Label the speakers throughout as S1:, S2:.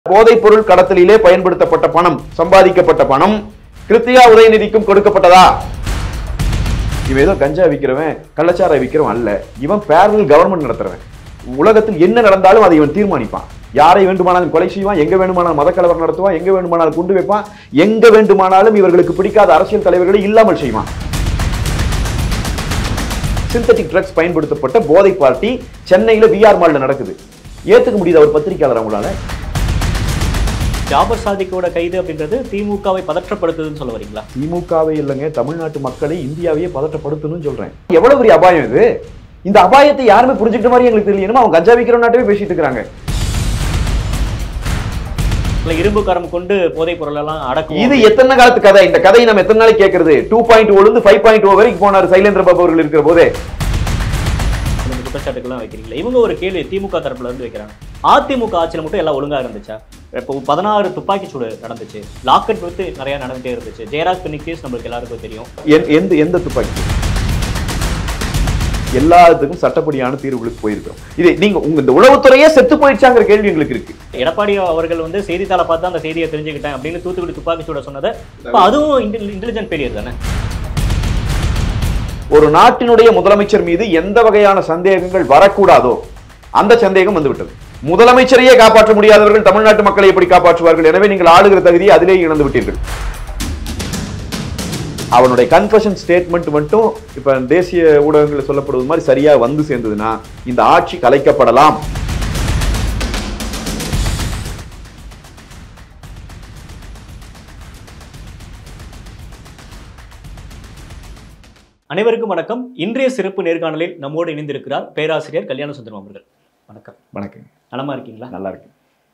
S1: போதைப் பொருள் கடத்தலிலே பயன்படுத்தப்பட்ட பணம் சம்பாதிக்கப்பட்ட பணம் கிருத்தியா உதயநிதிக்கும் கொடுக்கப்பட்டதா இவன் ஏதோ கஞ்சா விக்கிறவன் கள்ளச்சாரை விக்கிறவன் அல்ல இவன் பேரல் கவர்மெண்ட் நடத்துறவன் உலகத்தில் என்ன நடந்தாலும் அதை இவன் தீர்மானிப்பான் யாரை வேண்டுமானாலும் கொலை செய்வான் எங்க வேண்டுமானாலும் மதக்கலவர் நடத்துவான் எங்க வேண்டுமானாலும் குண்டு வைப்பான் எங்க வேண்டுமானாலும் இவர்களுக்கு பிடிக்காத அரசியல் தலைவர்களை இல்லாமல் செய்வான் சிந்தட்டிக் ட்ரக்ஸ் பயன்படுத்தப்பட்ட போதை பார்ட்டி சென்னையில விஆர் மால்ல நடக்குது ஏத்துக்க முடியுது அவர் பத்திரிகையாளர் அவங்களால
S2: ஜாபர் சாதிக்கோட கைது அப்படின்றது திமுகவை பதற்றப்படுத்துதுன்னு சொல்ல வரீங்களா
S1: திமுகவை இல்லைங்க தமிழ்நாட்டு மக்களை இந்தியாவையே பதட்டப்படுத்தணும்னு சொல்றேன் எவ்வளவு பெரிய அபாயம் இது இந்த அபாயத்தை யாருமே புரிஞ்சுக்கிட்ட மாதிரி எங்களுக்கு தெரியணும் அவங்க கஞ்சா விக்கிற நாட்டவே பேசிட்டு இருக்காங்க
S2: இல்ல இரும்பு கரம் கொண்டு போதைப் பொருள் எல்லாம் அடக்கும்
S1: இது எத்தனை காலத்து கதை இந்த கதையை நம்ம எத்தனை நாளைக்கு கேட்கறது டூ பாயிண்ட் இருந்து ஃபைவ் பாயிண்ட் ஓ வரைக்கும் போனார் சைலேந்திர பாபு அவர்கள் இருக்கிற போதே
S2: இந்த குற்றச்சாட்டுக்கெல்லாம் வைக்கிறீங்களா இவங்க ஒரு கேள்வி திமுக தரப்புல இருந்து வைக்கிறாங்க அதிமுக ஆட்சியில மட்டும் எல்லாம் ஒழுங்கா இருந்துச்சா இப்போ பதினாறு துப்பாக்கி சூடு நடந்துச்சு லாக்கெட் வித்து நிறைய நடந்துட்டே இருந்துச்சு ஜெயராஜ் பெண்ணி கேஸ் நம்மளுக்கு எல்லாருக்கும் தெரியும்
S1: எந்த- எந்த எந்த துப்பாக்கி எல்லாத்துக்கும் சட்டப்படியான தீர்வுகளுக்கு போயிருக்கோம் இது நீங்க உங்க இந்த உளவுத்துறையே செத்து போயிடுச்சாங்கிற கேள்வி எங்களுக்கு இருக்கு
S2: எடப்பாடி அவர்கள் வந்து செய்தித்தாளை பார்த்து அந்த செய்தியை தெரிஞ்சுக்கிட்டேன் அப்படின்னு தூத்துக்குடி துப்பாக்கி சூட சொன்னதை இப்போ அதுவும் இன்டெலிஜென்ட் பெரியர் தானே
S1: ஒரு நாட்டினுடைய முதலமைச்சர் மீது எந்த வகையான சந்தேகங்கள் வரக்கூடாதோ அந்த சந்தேகம் வந்துவிட்டது முதலமைச்சரையே காப்பாற்ற முடியாதவர்கள் தமிழ்நாட்டு மக்களை எப்படி காப்பாற்றுவார்கள் எனவே நீங்கள் ஆளுகிற தகுதியை அதிலே இழந்து விட்டீர்கள் அவனுடைய கன்ஃபஷன் ஸ்டேட்மெண்ட் மட்டும் இப்ப தேசிய ஊடகங்களில் சொல்லப்படுவது மாதிரி சரியா வந்து சேர்ந்ததுன்னா இந்த ஆட்சி கலைக்கப்படலாம்
S2: அனைவருக்கும் வணக்கம் இன்றைய சிறப்பு நேர்காணலில் நம்மோடு இணைந்திருக்கிறார் பேராசிரியர் கல்யாண சுந்தரம் அவர்கள் வணக்கம்
S1: வணக்கம்
S2: நலமா இருக்கீங்களா
S1: நல்லா இருக்கு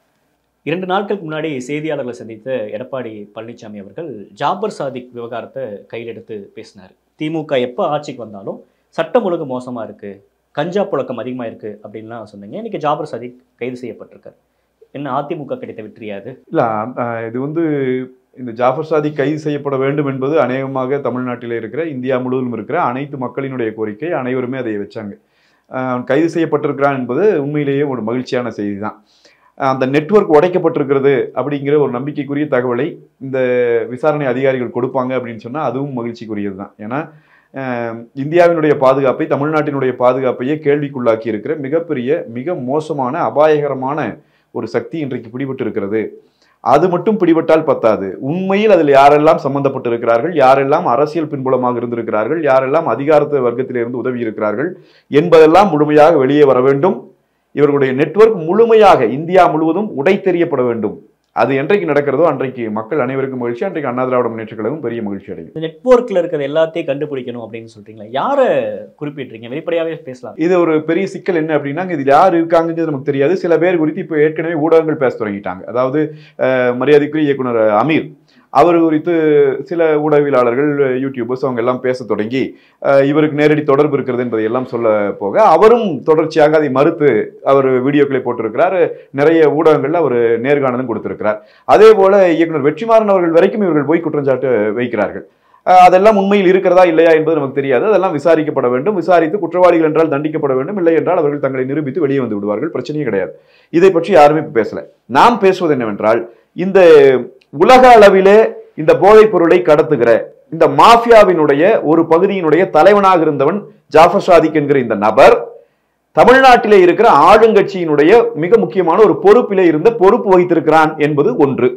S2: இரண்டு நாட்களுக்கு முன்னாடி செய்தியாளர்களை சந்தித்த எடப்பாடி பழனிசாமி அவர்கள் ஜாபர் சாதிக் விவகாரத்தை கையில் எடுத்து பேசினார் திமுக எப்போ ஆட்சிக்கு வந்தாலும் சட்டம் ஒழுங்கு மோசமா இருக்கு கஞ்சா புழக்கம் அதிகமா இருக்கு அப்படின்லாம் சொன்னீங்க இன்னைக்கு ஜாபர் சாதிக் கைது செய்யப்பட்டிருக்கார் என்ன அதிமுக கிடைத்த வெற்றியாது
S1: இல்ல அஹ், இது வந்து இந்த ஜாஃபர் சாதி கைது செய்யப்பட வேண்டும் என்பது அநேகமாக தமிழ்நாட்டில் இருக்கிற இந்தியா முழுவதும் இருக்கிற அனைத்து மக்களினுடைய கோரிக்கை அனைவருமே அதை வச்சாங்க அஹ், அவன் கைது செய்யப்பட்டிருக்கிறான் என்பது உண்மையிலேயே ஒரு மகிழ்ச்சியான செய்தி தான் அந்த நெட்வொர்க் உடைக்கப்பட்டிருக்கிறது அப்படிங்கிற ஒரு நம்பிக்கைக்குரிய தகவலை இந்த விசாரணை அதிகாரிகள் கொடுப்பாங்க அப்படின்னு சொன்னால் அதுவும் மகிழ்ச்சிக்குரியது தான் ஏன்னா அஹ், இந்தியாவினுடைய பாதுகாப்பை தமிழ்நாட்டினுடைய பாதுகாப்பையே கேள்விக்குள்ளாக்கி இருக்கிற மிகப்பெரிய மிக மோசமான அபாயகரமான ஒரு சக்தி இன்றைக்கு பிடிபட்டு இருக்கிறது அது மட்டும் பிடிபட்டால் பத்தாது உண்மையில் அதில் யாரெல்லாம் சம்பந்தப்பட்டிருக்கிறார்கள் யாரெல்லாம் அரசியல் பின்புலமாக இருந்திருக்கிறார்கள் யாரெல்லாம் அதிகாரத்து வர்க்கத்திலிருந்து உதவி இருக்கிறார்கள் என்பதெல்லாம் முழுமையாக வெளியே வர வேண்டும் இவர்களுடைய நெட்வொர்க் முழுமையாக இந்தியா முழுவதும் உடைத்தெறியப்பட வேண்டும் அது என்றைக்கு நடக்கிறதோ அன்றைக்கு மக்கள் அனைவருக்கும் மகிழ்ச்சி அன்றைக்கு அண்ணா திராவிட முன்னேற்ற கழகம் பெரிய மகிழ்ச்சி அடையும்
S2: இந்த நெட்வொர்க்ல இருக்கிறது எல்லாத்தையும் கண்டுபிடிக்கணும் அப்படின்னு சொல்றீங்களா யாரை குறிப்பிடுறீங்க வெளிப்படையாவே பேசலாம்
S1: இது ஒரு பெரிய சிக்கல் என்ன அப்படின்னா இதில் யார் இருக்காங்கன்றது நமக்கு தெரியாது சில பேர் குறித்து இப்போ ஏற்கனவே ஊடகங்கள் பேச தொடங்கிட்டாங்க அதாவது அஹ், மரியாதைக்குரிய இயக்குனர் அமீர் அவர் குறித்து சில ஊடகவியலாளர்கள் யூடியூபர்ஸ் அவங்க எல்லாம் பேச தொடங்கி அஹ், இவருக்கு நேரடி தொடர்பு இருக்கிறது என்பதை எல்லாம் சொல்ல போக அவரும் தொடர்ச்சியாக அதை மறுத்து அவர் வீடியோக்களை போட்டிருக்கிறார் நிறைய ஊடகங்கள்ல அவர் நேர்காணலும் கொடுத்திருக்கிறார் அதே போல இயக்குனர் வெற்றிமாறன் அவர்கள் வரைக்கும் இவர்கள் போய் குற்றச்சாட்டு வைக்கிறார்கள் அஹ், அதெல்லாம் உண்மையில் இருக்கிறதா இல்லையா என்பது நமக்கு தெரியாது அதெல்லாம் விசாரிக்கப்பட வேண்டும் விசாரித்து குற்றவாளிகள் என்றால் தண்டிக்கப்பட வேண்டும் இல்லை என்றால் அவர்கள் தங்களை நிரூபித்து வெளியே வந்து விடுவார்கள் பிரச்சனையே கிடையாது இதை பற்றி யாருமே இப்ப பேசல நாம் பேசுவது என்னவென்றால் இந்த உலக அளவிலே இந்த போதைப் பொருளை கடத்துகிற இந்த மாஃபியாவினுடைய ஒரு பகுதியினுடைய தலைவனாக இருந்தவன் ஜாஃபர் சாதிக் என்கிற இந்த நபர் தமிழ்நாட்டிலே இருக்கிற ஆளுங்கட்சியினுடைய மிக முக்கியமான ஒரு பொறுப்பிலே இருந்த பொறுப்பு வகித்திருக்கிறான் என்பது ஒன்று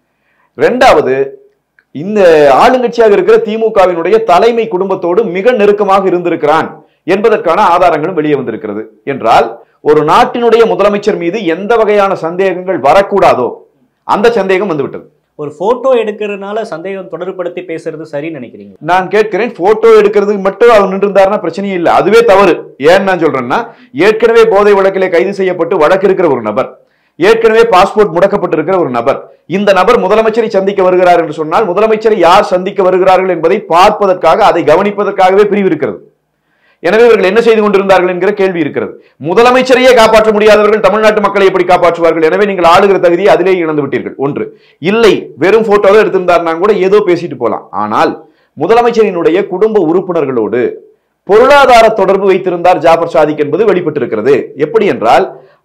S1: இரண்டாவது இந்த ஆளுங்கட்சியாக இருக்கிற திமுகவினுடைய தலைமை குடும்பத்தோடு மிக நெருக்கமாக இருந்திருக்கிறான் என்பதற்கான ஆதாரங்களும் வெளியே வந்திருக்கிறது என்றால் ஒரு நாட்டினுடைய முதலமைச்சர் மீது எந்த வகையான சந்தேகங்கள் வரக்கூடாதோ அந்த சந்தேகம் வந்துவிட்டது
S2: ஒரு போட்டோ எடுக்கிறதுனால சந்தேகம் தொடர்படுத்தி பேசுறது சரின்னு நினைக்கிறீங்க
S1: நான் கேட்கிறேன் போட்டோ எடுக்கிறதுக்கு மட்டும் அவர் நின்றிருந்தாருன்னா பிரச்சனையே இல்லை அதுவே தவறு ஏன் நான் சொல்றேன்னா ஏற்கனவே போதை வழக்கிலே கைது செய்யப்பட்டு வழக்கு இருக்கிற ஒரு நபர் ஏற்கனவே பாஸ்போர்ட் முடக்கப்பட்டிருக்கிற ஒரு நபர் இந்த நபர் முதலமைச்சரை சந்திக்க வருகிறார் என்று சொன்னால் முதலமைச்சரை யார் சந்திக்க வருகிறார்கள் என்பதை பார்ப்பதற்காக அதை கவனிப்பதற்காகவே பிரிவு இருக்கிறது எனவே இவர்கள் என்ன செய்து கொண்டிருந்தார்கள் என்கிற கேள்வி இருக்கிறது முதலமைச்சரையே காப்பாற்ற முடியாதவர்கள் தமிழ்நாட்டு மக்களை எப்படி காப்பாற்றுவார்கள் எனவே நீங்கள் ஆளுகிற தகுதியை அதிலே இழந்து விட்டீர்கள் ஒன்று இல்லை வெறும் போட்டோவை எடுத்திருந்தார்னா கூட ஏதோ பேசிட்டு போலாம் ஆனால் முதலமைச்சரினுடைய குடும்ப உறுப்பினர்களோடு பொருளாதார தொடர்பு வைத்திருந்தார் ஜாஃபர் சாதிக் என்பது வெளிப்பட்டிருக்கிறது எப்படி என்றால்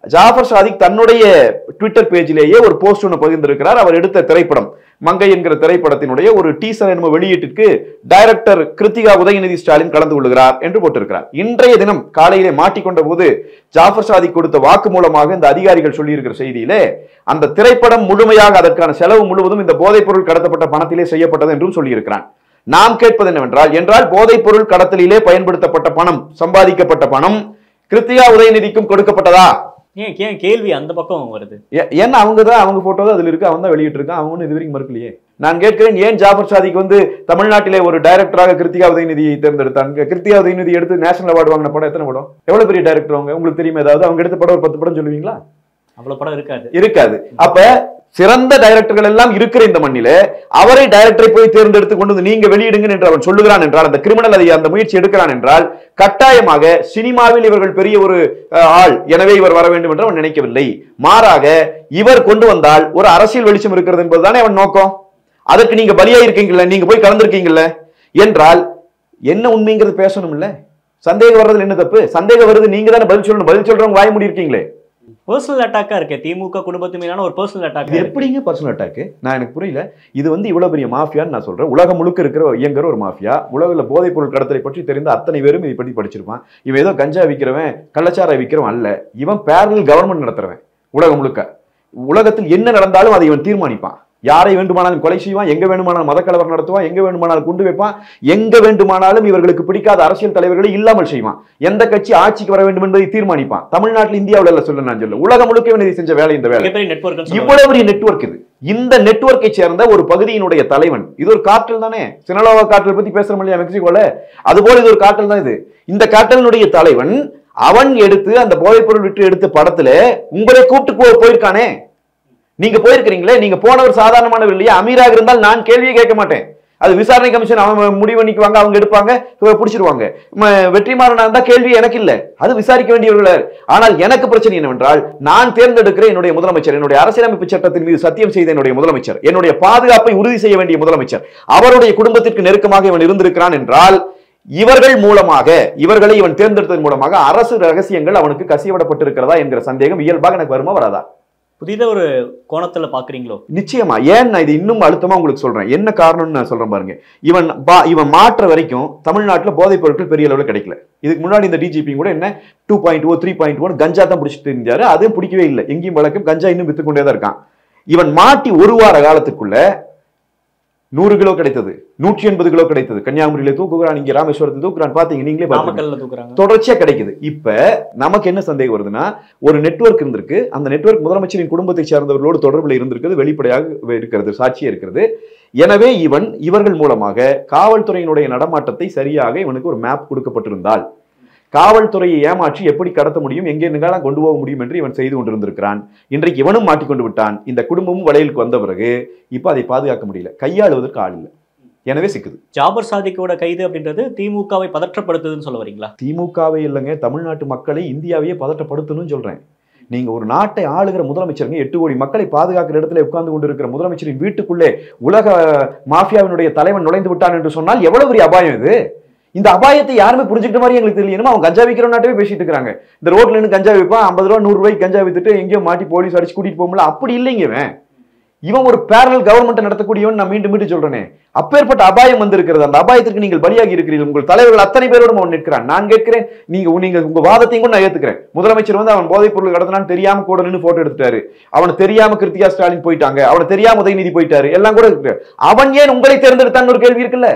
S1: ஜாஃபர் சாதிக் தன்னுடைய ட்விட்டர் பேஜிலேயே ஒரு போஸ்ட் ஒன்று பகிர்ந்திருக்கிறார் அவர் எடுத்த திரைப்படம் மங்கை என்கிற திரைப்படத்தினுடைய ஒரு டீசர் என்னும் வெளியீட்டிற்கு டைரக்டர் கிருத்திகா உதயநிதி ஸ்டாலின் கலந்து கொள்கிறார் என்று போட்டிருக்கிறார் இன்றைய தினம் காலையிலே மாட்டிக்கொண்ட போது ஜாஃபர் சாதிக் கொடுத்த வாக்கு மூலமாக இந்த அதிகாரிகள் சொல்லியிருக்கிற செய்தியிலே அந்த திரைப்படம் முழுமையாக அதற்கான செலவு முழுவதும் இந்த போதைப் பொருள் கடத்தப்பட்ட பணத்திலே செய்யப்பட்டது என்றும் சொல்லியிருக்கிறான் நாம் கேட்பது என்னவென்றால் என்றால் போதைப் பொருள் கடத்தலிலே பயன்படுத்தப்பட்ட பணம் சம்பாதிக்கப்பட்ட பணம் கிருத்திகா உதயநிதிக்கும் கொடுக்கப்பட்டதா
S2: ஏன் ஏன் கேள்வி அந்த பக்கம் வருது
S1: ஏ- ஏன்னா அவங்க தான் அவங்க போட்டோ தான் அதுல இருக்கு அவன் தான் வெளியிட்டு இருக்கான் அவங்க ஒன்றும் இது வரைக்கும் மறுக்கலையே நான் கேட்கிறேன் ஏன் ஜாஃபர் சாதிக்கு வந்து தமிழ்நாட்டிலே ஒரு டைரக்டராக கிருத்திகா உதயநிதியை தேர்ந்தெடுத்தாங்க கிருத்திகா உதயநிதி எடுத்து நேஷனல் அவார்டு வாங்கின படம் எத்தனை படம் எவ்வளவு பெரிய டைரக்டர் அவங்க உங்களுக்கு தெரியுமா ஏதாவது அவங்க எடுத்த படம் ஒரு பத்து படம் சொல்லுவீங்களா
S2: அவ்வளவு படம் இருக்காது
S1: இருக்காது அப்ப சிறந்த டைரக்டர்கள் எல்லாம் இருக்கிற இந்த மண்ணிலே அவரை டைரக்டரை போய் தேர்ந்தெடுத்து கொண்டு வந்து நீங்க வெளியிடுங்க என்று அவன் சொல்லுகிறான் என்றால் அந்த கிரிமினல் அதை அந்த முயற்சி எடுக்கிறான் என்றால் கட்டாயமாக சினிமாவில் இவர்கள் பெரிய ஒரு அஹ், ஆள் எனவே இவர் வர வேண்டும் என்று அவன் நினைக்கவில்லை மாறாக இவர் கொண்டு வந்தால் ஒரு அரசியல் வெளிச்சம் இருக்கிறது என்பதுதானே அவன் நோக்கம் அதற்கு நீங்க பலியா இருக்கீங்கல்ல நீங்க போய் கலந்துருக்கீங்கல்ல என்றால் என்ன உண்மைங்கிறது பேசணும்ல சந்தேகம் வர்றதுல என்ன தப்பு சந்தேகம் வருது நீங்க தானே பதில் சொல்லணும் பதில் சொல்றவங்க வாய முடி இருக்கீங்களே
S2: பர்சனல் அட்டாக்கா இருக்கு திமுக குடும்பத்து மீதான ஒரு பர்சனல்
S1: இது
S2: அட்டாக்
S1: எப்படிங்க பர்சனல் அட்டாக்கு நான் எனக்கு புரியல இது வந்து இவ்வளவு பெரிய மாஃபியான்னு நான் சொல்றேன் உலகம் முழுக்க இருக்கிற இயங்குற ஒரு மாஃபியா உலகில் போதைப் பொருள் கடத்தலை பற்றி தெரிந்த அத்தனை பேரும் இதை பற்றி படிச்சிருப்பான் இவன் ஏதோ கஞ்சா விற்கிறவன் கள்ளச்சாரை விற்கிறவன் அல்ல இவன் பேரல் கவர்மெண்ட் நடத்துறவன் உலகம் முழுக்க உலகத்தில் என்ன நடந்தாலும் அதை இவன் தீர்மானிப்பான் யாரை வேண்டுமானாலும் கொலை செய்வான் எங்க வேண்டுமானாலும் மதக்கலவர் நடத்துவான் எங்க வேண்டுமானாலும் குண்டு வைப்பான் எங்க வேண்டுமானாலும் இவர்களுக்கு பிடிக்காத அரசியல் தலைவர்களை இல்லாமல் செய்வான் எந்த கட்சி ஆட்சிக்கு வர வேண்டும் என்பதை தீர்மானிப்பான் தமிழ்நாட்டில் இந்தியாவில் அல்ல சொல்ல நான் சொல்ல உலகம் முழுக்க இவன் இதை செஞ்ச வேலை இந்த வேலை
S2: மிகப்பெரிய நெட்வொர்க்
S1: இவ்வளவு பெரிய நெட்வொர்க் இது இந்த நெட்வொர்க்கை சேர்ந்த ஒரு பகுதியினுடைய தலைவன் இது ஒரு காற்றல் தானே சினலோவா காற்றல் பத்தி பேசுறோம் இல்லையா மெக்சிகோல அதுபோல இது ஒரு காற்றல் தான் இது இந்த காற்றலினுடைய தலைவன் அவன் எடுத்து அந்த போதைப் பொருள் விட்டு எடுத்த படத்துல உங்களை கூப்பிட்டு போ- போயிருக்கானே நீங்க போயிருக்கிறீங்களே நீங்க போனவர் சாதாரணமானவர் இல்லையா அமீராக இருந்தால் நான் கேள்வியே கேட்க மாட்டேன் அது விசாரணை கமிஷன் அவன் முடிவு பண்ணிக்குவாங்க அவங்க எடுப்பாங்க இவ பிடிச்சிருவாங்க ம- வெற்றிமாறனா இருந்தா கேள்வி எனக்கு இல்ல அது விசாரிக்க வேண்டியவர்கள் ஆனால் எனக்கு பிரச்சனை என்னவென்றால் நான் தேர்ந்தெடுக்கிற என்னுடைய முதலமைச்சர் என்னுடைய அரசியலமைப்பு சட்டத்தின் மீது சத்தியம் செய்த என்னுடைய முதலமைச்சர் என்னுடைய பாதுகாப்பை உறுதி செய்ய வேண்டிய முதலமைச்சர் அவருடைய குடும்பத்திற்கு நெருக்கமாக இவன் இருந்திருக்கிறான் என்றால் இவர்கள் மூலமாக இவர்களை இவன் தேர்ந்தெடுத்ததன் மூலமாக அரசு ரகசியங்கள் அவனுக்கு கசியவிடப்பட்டிருக்கிறதா என்கிற சந்தேகம் இயல்பாக எனக்கு வருமா வராதா
S2: புதித ஒரு கோணத்துல பாக்குறீங்களோ
S1: நிச்சயமா ஏன் நான் இது இன்னும் அழுத்தமா உங்களுக்கு சொல்றேன் என்ன காரணம்னு நான் சொல்றேன் பாருங்க இவன் பா- இவன் மாற்ற வரைக்கும் தமிழ்நாட்டுல போதைப் பொருட்கள் பெரிய அளவுல கிடைக்கல இதுக்கு முன்னாடி இந்த டிஜிபி கூட என்ன two point o three point one ganja தான் பிடிச்சிட்டு இருந்தாரு அதுவும் பிடிக்கவே இல்லை எங்கேயும் வழக்கம் கஞ்சா இன்னும் வித்து கொண்டே தான் இருக்கான் இவன் மாட்டி ஒரு வார காலத்துக்குள்ள நூறு கிலோ கிடைத்தது நூற்றி எண்பது கிலோ கிடைத்தது கன்னியாகுமரியில தூக்குகிறான் இங்க ராமேஸ்வரத்தில் தூக்குறான் பாத்தீங்க நீங்களே பாத்தீங்க
S2: நாமக்கல்ல தூக்குறாங்க
S1: தொடர்ச்சியா கிடைக்குது இப்ப நமக்கு என்ன சந்தேகம் வருதுன்னா ஒரு நெட்வொர்க் இருந்திருக்கு அந்த நெட்வொர்க் முதலமைச்சரின் குடும்பத்தை சேர்ந்தவர்களோடு தொடர்புல இருந்திருக்கிறது வெளிப்படையாக இருக்கிறது சாட்சியா இருக்கிறது எனவே இவன் இவர்கள் மூலமாக காவல்துறையினுடைய நடமாட்டத்தை சரியாக இவனுக்கு ஒரு மேப் கொடுக்கப்பட்டிருந்தால் காவல்துறையை ஏமாற்றி எப்படி கடத்த முடியும் எங்கே நிகழலாம் கொண்டு போக முடியும் என்று இவன் செய்து கொண்டிருந்திருக்கிறான் இன்றைக்கு இவனும் மாட்டிக்கொண்டு விட்டான் இந்த குடும்பமும் வளையலுக்கு வந்த பிறகு இப்ப அதை பாதுகாக்க முடியல கையாளுவதற்கு ஆள் இல்லை எனவே சிக்குது
S2: ஜாபர் சாதிக்கோட கைது அப்படின்றது திமுகவை பதற்றப்படுத்துதுன்னு சொல்ல வரீங்களா
S1: திமுகவே இல்லைங்க தமிழ்நாட்டு மக்களை இந்தியாவையே பதட்டப்படுத்தணும்னு சொல்றேன் நீங்க ஒரு நாட்டை ஆளுகிற முதலமைச்சருங்க எட்டு கோடி மக்களை பாதுகாக்கிற இடத்துல உட்கார்ந்து கொண்டிருக்கிற முதலமைச்சரின் வீட்டுக்குள்ளே உலக மாஃபியாவினுடைய தலைவன் நுழைந்து விட்டான் என்று சொன்னால் எவ்வளவு பெரிய அபாயம் இது இந்த அபாயத்தை யாருமே புரிஞ்சுக்கிட்ட மாதிரி எங்களுக்கு தெரியணும் அவன் கஞ்சா விற்கிறவனாட்டவே பேசிட்டு இருக்காங்க இந்த ரோட்ல இருந்து கஞ்சா விற்பான் ஐம்பது ரூபா நூறு ரூபாய்க்கு கஞ்சா வித்துட்டு எங்கேயோ மாட்டி போலீஸ் அடிச்சு கூட்டிட்டு போகும்ல அப்படி இல்லைங்க இவன் இவன் ஒரு பேரல் கவர்மெண்ட் நடத்தக்கூடியவன் நான் மீண்டும் மீண்டும் சொல்றேனே அப்பேற்பட்ட அபாயம் வந்திருக்கிறது அந்த அபாயத்திற்கு நீங்கள் பலியாகி இருக்கிறீர்கள் உங்கள் தலைவர்கள் அத்தனை பேரோடும் அவன் நிற்கிறான் நான் கேட்கிறேன் நீங்க நீங்க உங்க வாதத்தையும் கூட நான் ஏத்துக்கிறேன் முதலமைச்சர் வந்து அவன் போதைப் பொருள் கடத்தினான்னு தெரியாம கூட நின்று போட்டோ எடுத்துட்டாரு அவனை தெரியாம கிருத்திகா ஸ்டாலின் போயிட்டாங்க அவனை தெரியாம உதயநிதி போயிட்டாரு எல்லாம் கூட இருக்கு அவன் ஏன் உங்களை தேர்ந்தெடுத்தான்னு ஒரு கேள்வி இருக்குல்ல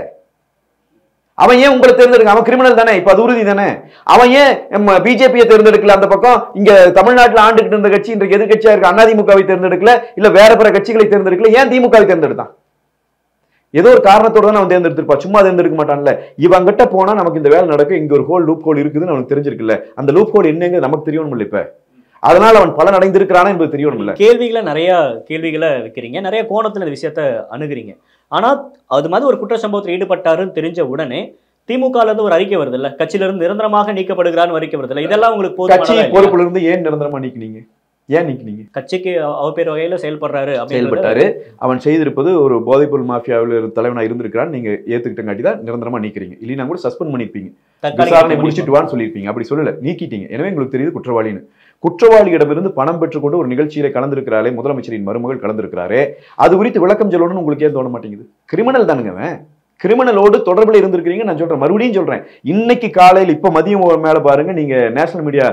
S1: அவன் ஏன் உங்களை தேர்ந்தெடுக்க அவன் கிரிமினல் தானே இப்ப அது உறுதி தானே அவன் ஏன் பிஜேபியை தேர்ந்தெடுக்கல அந்த பக்கம் இங்க தமிழ்நாட்டுல ஆண்டுகிட்டு இருந்த கட்சி இன்றைக்கு எதிர்கட்சியா இருக்க அதிமுகவை தேர்ந்தெடுக்கல இல்ல வேற பிற கட்சிகளை தேர்ந்தெடுக்கல ஏன் திமுகவை தேர்ந்தெடுத்தான் ஏதோ ஒரு காரணத்தோட தான் அவன் தேர்ந்தெடுத்திருப்பா சும்மா தேர்ந்தெடுக்க மாட்டான்ல இவன் கிட்ட போனா நமக்கு இந்த வேலை நடக்கும் இங்க ஒரு ஹோல் லூப் ஹோல் இருக்குதுன்னு அவனுக்கு தெரிஞ்சிருக்குல்ல அந்த லூப் ஹோல் என்னங்க நமக்கு தெரியணும் இப்ப அதனால அவன் பலன் அடைந்திருக்கிறானா என்பது தெரியணும் இல்ல
S2: கேள்விகளை நிறைய கேள்விகளை வைக்கிறீங்க நிறைய கோணத்துல இந்த விஷயத்த அணுகுறீங்க ஆனா அது மாதிரி ஒரு குற்ற சம்பவத்தில் ஈடுபட்டாருன்னு தெரிஞ்ச உடனே திமுகல இருந்து ஒரு அறிக்கை வருது இல்ல கட்சியில இருந்து நிரந்தரமாக நீக்கப்படுகிறான்னு அறிக்கை வருது இல்ல இதெல்லாம் உங்களுக்கு
S1: கட்சி
S2: போதுமானதா இல்லையா?
S1: பொறுப்புல இருந்து ஏன் நிரந்தரமா நீக்கினீங்க ஏன் நீக்கினீங்க
S2: கட்சிக்கு அவர் பேர் வகையில செயல்படுறாரு அப்படின்றது
S1: செயல்பட்டாரு அவன் செய்திருப்பது ஒரு போதைப்பொருள் மாஃபியாவில் ஒரு தலைவனா இருந்திருக்கிறான் நீங்க ஏத்துக்கிட்டங்காட்டி தான் நிரந்தரமா நீக்கிறீங்க இல்லைன்னா கூட சஸ்பெண்ட் பண்ணிருப்பீங்க
S2: தற்காலிக
S1: விசாரணை
S2: நீக்கம்
S1: முடிச்சிட்டு வான்னு சொல்லியிருப்பீங்க அப்படி சொல்லல நீக்கிட்டீங்க எனவே உங்களுக்கு தெரியுது குற்றவாளின்னு குற்றவாளியிடமிருந்து பணம் பெற்றுக்கொண்டு ஒரு நிகழ்ச்சியில கலந்திருக்கிறாரே முதலமைச்சரின் மருமகள் கலந்திருக்கிறாரே அது குறித்து விளக்கம் சொல்லணும்னு உங்களுக்கு ஏன் தோண மாட்டேங்குது கிரிமினல் தானுங்க அவன் கிரிமினலோடு தொடர்புல இருந்திருக்கிறீங்க நான் சொல்றேன் மறுபடியும் சொல்றேன் இன்னைக்கு காலையில் இப்ப மதியம் ஒரு மேல பாருங்க நீங்க நேஷனல் மீடியா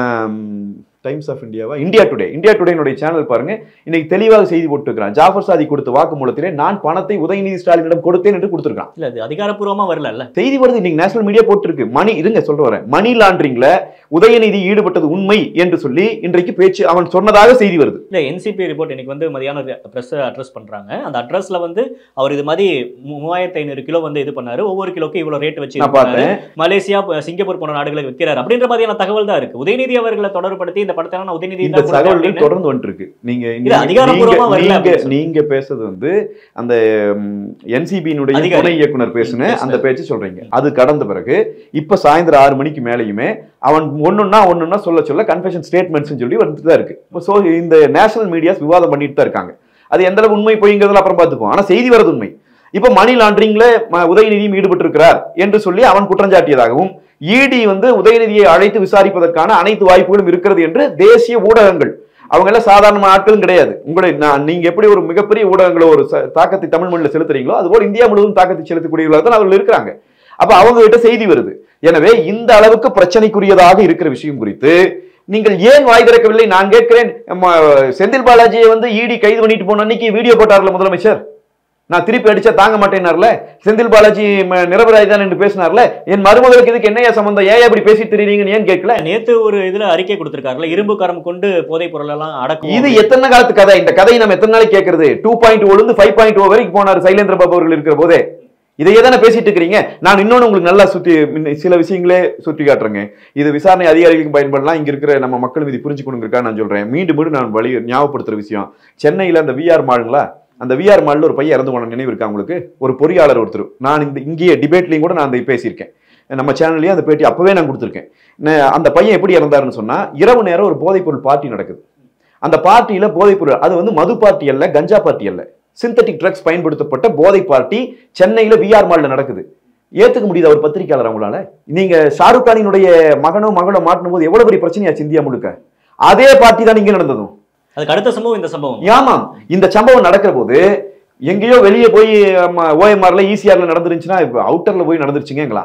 S1: டைம்ஸ் ஆஃப் இந்தியாவா இந்தியா டுடே இந்தியா டுடேனுடைய சேனல் பாருங்க இன்னைக்கு தெளிவாக செய்தி போட்டுருக்கான் ஜாஃபர் சாதி கொடுத்த வாக்குமூலத்திலே நான் பணத்தை உதயநிதி ஸ்டாலினிடம் கொடுத்தேன் என்று கொடுத்திருக்கான்
S2: இல்ல அது அதிகாரப்பூர்வமா வரல
S1: செய்தி வருது இன்னைக்கு நேஷனல் மீடியா போட்டிருக்கு மணி இருங்க சொல்ல வரேன் மணி லாண்டரிங்ல உதயநிதி ஈடுபட்டது உண்மை என்று சொல்லி இன்றைக்கு பேச்சு அவன் சொன்னதாக செய்தி வருது
S2: இல்ல என்சிபி ரிப்போர்ட் இன்னைக்கு வந்து மதியானம் பிரஸ் அட்ரஸ் பண்றாங்க அந்த அட்ரஸ்ல வந்து அவர் இது மாதிரி மூ- மூவாயிரத்தி ஐநூறு கிலோ வந்து இது பண்ணாரு ஒவ்வொரு கிலோக்கு இவ்வளவு ரேட் வச்சு இது
S1: நான்
S2: பண்ணாரு.
S1: பார்த்தேன்
S2: மலேசியா ப- சிங்கப்பூர் போன்ற நாடுகளுக்கு விற்கிறார் அப்படின்ற மாதிரியான தகவல் தான் இருக்கு உதயநிதி அவர்களை தொடர்படுத்தி இந்த படத்தை நான் உதயநிதி
S1: இந்த
S2: தான் கொடுத்தேன்
S1: தகவல்கள்
S2: அப்படின்னு.
S1: தொடர்ந்து வந்துட்டு இருக்கு நீங்க
S2: இல்ல, அதிகாரப்பூர்வமா
S1: நீங்க-
S2: வரல
S1: நீங்க
S2: அப்படின்னு சொல்லி.
S1: நீங்க பேசுறது வந்து அந்த என்சிபியினுடைய
S2: அதிகாரி.
S1: துணை இயக்குனர் பேசுன
S2: பேசுனது.
S1: அந்த பேச்சு சொல்றீங்க அது கடந்த பிறகு இப்ப சாயந்தரம் ஆறு மணிக்கு மேலேயுமே அவன் ஒண்ணுன்னா ஒண்ணுன்னா சொல்ல சொல்ல கன்ஃபெஷன் ஸ்டேட்மெண்ட்ஸ் சொல்லி வந்துட்டு தான் இருக்கு ஸோ இந்த நேஷனல் மீடியாஸ் விவாதம் பண்ணிட்டு தான் இருக்காங்க அது எந்த அளவு உண்மை பொய்ங்கிறதுல அப்புறம் பார்த்துப்போம் ஆனா செய்தி வரது உண்மை இப்ப மணி லாண்டரிங்ல ம- உதயநிதியும் ஈடுபட்டிருக்கிறார் என்று சொல்லி அவன் குற்றஞ்சாட்டியதாகவும் இடி வந்து உதயநிதியை அழைத்து விசாரிப்பதற்கான அனைத்து வாய்ப்புகளும் இருக்கிறது என்று தேசிய ஊடகங்கள் அவங்க எல்லாம் சாதாரண ஆட்களும் கிடையாது உங்களுடைய நான் நீங்க எப்படி ஒரு மிகப்பெரிய ஊடகங்கள ஒரு ச- தாக்கத்தை தமிழ் மொழியில் செலுத்துறீங்களோ அதுபோல் இந்தியா முழுவதும் தாக்கத்தை செலுத்தக்கூடியவர்களாக தான் அவர்கள் இருக்கிறாங்க அப்ப அவங்க கிட்ட செய்தி வருது எனவே இந்த அளவுக்கு பிரச்சனைக்குரியதாக இருக்கிற விஷயம் குறித்து நீங்கள் ஏன் வாய் திறக்கவில்லை நான் கேட்கிறேன் ம, செந்தில் பாலாஜியை வந்து இடி கைது பண்ணிட்டு போன அன்னைக்கு வீடியோ போட்டார்ல முதலமைச்சர் நான் திருப்பி அடிச்சா தாங்க மாட்டேனார்ல செந்தில் பாலாஜி ம- நிரபராதி தான் என்று பேசினார்ல என் மருமகளுக்கு இதுக்கு என்னையா சம்பந்தம் ஏன் இப்படி பேசிட்டு தெரியுறீங்கன்னு ஏன் கேட்கல
S2: நேத்து ஒரு இதுல அறிக்கை கொடுத்திருக்காருல இரும்பு கரம் கொண்டு போதைப் பொருள் எல்லாம் அடக்கும்
S1: இது எத்தனை காலத்து கதை இந்த கதையை நம்ம எத்தனை நாளைக்கு கேட்கறது டூ பாயிண்ட் இருந்து ஃபைவ் பாயிண்ட் ஓ வரைக்கும் போனார் சைலேந்திர பாபு அவர்கள் இருக்கிற போதே இதையே தானே பேசிட்டு இருக்கிறீங்க நான் இன்னொன்னு உங்களுக்கு நல்லா சுத்தி முன்ன- சில விஷயங்களே சுட்டி காட்டுறேங்க இது விசாரணை அதிகாரிகளுக்கும் பயன்படலாம் இங்க இருக்கிற நம்ம மக்களும் இது புரிஞ்சுக்கணுங்கிறக்கா நான் சொல்றேன் மீண்டும் மீண்டும் நான் வழி ஞாபகப்படுத்துற விஷயம் சென்னையில அந்த விஆர் மாலுங்களா அந்த விஆர் மால்ல ஒரு பையன் இறந்து போன நினைவு இருக்கா உங்களுக்கு ஒரு பொறியாளர் ஒருத்தர் நான் இந்த இங்கேயே டிபேட்லயும் கூட நான் அதை பேசியிருக்கேன் நம்ம சேனல்லையும் அந்த பேட்டி அப்பவே நான் கொடுத்துருக்கேன் நே- அந்த பையன் எப்படி இறந்தாருன்னு சொன்னா இரவு நேரம் ஒரு போதைப்பொருள் பார்ட்டி நடக்குது அந்த பார்ட்டியில போதைப்பொருள் அது வந்து மது பார்ட்டி அல்ல கஞ்சா பார்ட்டி அல்ல சிந்தட்டிக் ட்ரக்ஸ் பயன்படுத்தப்பட்ட போதை பார்ட்டி சென்னையில விஆர் மால்ல நடக்குது ஏத்துக்க முடியுது அவர் பத்திரிக்கையாளர் அவங்களால நீங்க ஷாருக் கானினுடைய மகனோ மகளோ மாட்டின போது எவ்வளவு பெரிய பிரச்சனையாச்சு இந்தியா முழுக்க அதே பார்ட்டி தான் இங்க நடந்ததும்
S2: அதுக்கு அடுத்த சம்பவம் இந்த சம்பவம்
S1: ஆமாம் இந்த சம்பவம் நடக்கிற போது எங்கேயோ வெளியே போய் ஓஎம்ஆர்ல ஈசிஆர்ல நடந்துருந்துச்சுன்னா இப்போ அவுட்டர்ல போய் நடந்துருச்சுங்களா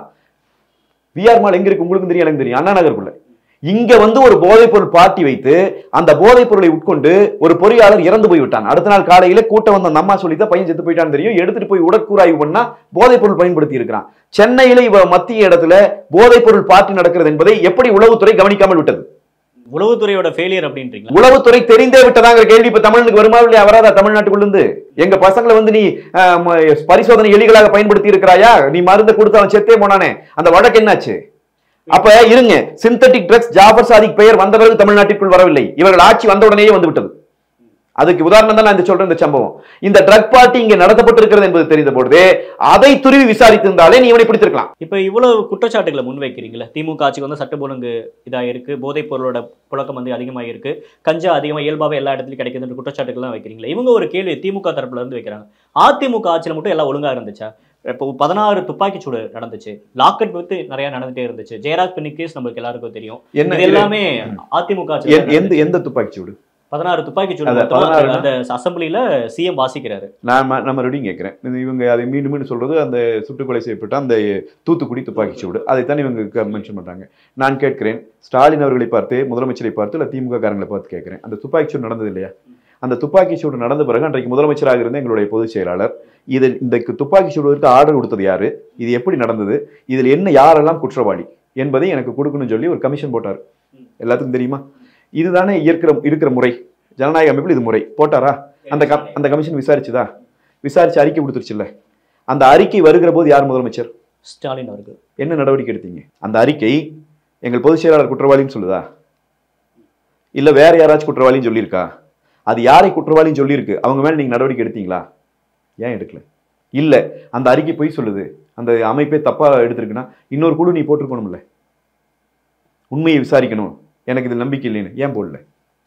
S1: விஆர் மால் எங்க இருக்கு உங்களுக்கும் தெரியும் எனக்கு தெரியும் அண்ணா நகருக்குள்ள இங்க வந்து ஒரு போதைப் பொருள் பார்ட்டி வைத்து அந்த போதைப் பொருளை உட்கொண்டு ஒரு பொறியாளர் இறந்து போய் விட்டான் அடுத்த நாள் காலையில கூட்டம் வந்த அந்த அம்மா சொல்லித்தான் பையன் செத்து போயிட்டான்னு தெரியும் எடுத்துட்டு போய் உடற்கூறாய்வு பண்ணா போதைப் பொருள் பயன்படுத்தி இருக்கிறான் சென்னையில இவ மத்திய இடத்துல போதைப் பொருள் பார்ட்டி நடக்கிறது என்பதை எப்படி உளவுத்துறை கவனிக்காமல் விட்டது
S2: உளவுத்துறையோட ஃபெயிலியர் அப்படின்றீங்களா
S1: உளவுத்துறை தெரிந்தே விட்டதாங்கிற கேள்வி இப்ப தமிழனுக்கு வருமா இல்லையா வராதா தமிழ்நாட்டுக்குள்ள இருந்து எங்க பசங்களை வந்து நீ ஆஹ், ம- பரிசோதனை எலிகளாக பயன்படுத்தி இருக்கிறாயா நீ மருந்து கொடுத்து அவன் செத்தே போனானே அந்த வழக்கு என்னாச்சு அப்ப இருங்க சிந்தட்டிக் ட்ரக்ஸ் ஜாஃபர் சாதிக் பெயர் வந்த பிறகு தமிழ்நாட்டிற்குள் வரவில்லை இவர்கள் ஆட்சி வந்த உடனேயே வந்து விட்டது அதுக்கு உதாரணம் தான் நான் இந்த சொல்றேன் இந்த சம்பவம் இந்த ட்ரக் பார்ட்டி இங்க நடத்தப்பட்டிருக்கிறது என்பது தெரிந்த பொழுதே அதை துருவி விசாரித்திருந்தாலே நீ இவனை பிடித்திருக்கலாம்
S2: இப்ப இவ்வளவு குற்றச்சாட்டுகளை முன்வைக்கிறீங்களா திமுக ஆட்சிக்கு வந்து சட்ட ஒழுங்கு இதாயிருக்கு போதைப் பொருளோட புழக்கம் வந்து அதிகமாக இருக்கு கஞ்சா அதிகமாக இயல்பாக எல்லா இடத்துலையும் கிடைக்குதுன்ற குற்றச்சாட்டுகள்லாம் வைக்கிறீங்களா இவங்க ஒரு கேள்வி திமுக தரப்புல இருந்து வைக்கிறாங்க அதிமுக ஆட்சியில் மட்டும் எல்லாம் ஒழுங்கா இருந்துச்சா இப்போ பதினாறு துப்பாக்கிச்சூடு நடந்துச்சு லாக்கெட் வித்து நிறைய நடந்துட்டே இருந்துச்சு ஜெயராஜ் பெண்ணி கேஸ் நம்மளுக்கு எல்லாருக்கும் தெரியும்
S1: என்ன
S2: இது எல்லாமே அதிமுக
S1: எந்த-
S2: ஆட்சியில்
S1: எந்த எந்த துப்பாக்கி சூடு
S2: பதினாறு துப்பாக்கிச்சூடு
S1: அது
S2: மொத்தமா
S1: 16
S2: அந்த அசம்பிளில சிஎம் வாசிக்கிறாரு
S1: நான் ம- நம்ம ரெடியும் கேட்குறேன் இவங்க அதை மீண்டும் மீண்டும் சொல்றது அந்த சுட்டுக்கொலை செய்யப்பட்ட அந்த தூத்துக்குடி துப்பாக்கிச் சூடு அதைத்தான் இவங்க மென்ஷன் பண்றாங்க நான் கேட்கிறேன் ஸ்டாலின் அவர்களை பார்த்து முதலமைச்சரை பார்த்து இல்லை திமுக காரங்களை பார்த்து கேட்கிறேன் அந்த துப்பாக்கிச் சூடு நடந்தது இல்லையா அந்த துப்பாக்கிச் சூடு நடந்த பிறகு அன்றைக்கு முதலமைச்சராக இருந்த எங்களுடைய பொதுச் செயலாளர் இது இந்த துப்பாக்கி சூடுவதற்கு ஆர்டர் கொடுத்தது யாரு இது எப்படி நடந்தது இதில் என்ன யாரெல்லாம் குற்றவாளி என்பதை எனக்கு கொடுக்கணும்னு சொல்லி ஒரு கமிஷன் போட்டார் எல்லாத்துக்கும் தெரியுமா இதுதானே இருக்கிற இருக்கிற முறை ஜனநாயக அமைப்பில் இது முறை போட்டாரா அந்த கம் அந்த கமிஷன் விசாரிச்சுதா விசாரிச்சு அறிக்கை கொடுத்துருச்சுல்ல அந்த அறிக்கை வருகிற போது யார் முதலமைச்சர்
S2: ஸ்டாலின் அவர்கள்
S1: என்ன நடவடிக்கை எடுத்தீங்க அந்த அறிக்கை எங்கள் பொதுச் செயலாளர் குற்றவாளின்னு சொல்லுதா இல்ல வேற யாராச்சும் குற்றவாளின்னு சொல்லியிருக்கா அது யாரை குற்றவாளின்னு சொல்லியிருக்கு அவங்க மேல நீங்க நடவடிக்கை எடுத்தீங்களா ஏன் எடுக்கல இல்ல அந்த அறிக்கை பொய் சொல்லுது அந்த அமைப்பே தப்பா எடுத்திருக்குன்னா இன்னொரு குழு நீ போட்டிருக்கணும்ல உண்மையை விசாரிக்கணும் எனக்கு இதில் நம்பிக்கை இல்லைன்னு ஏன் போடல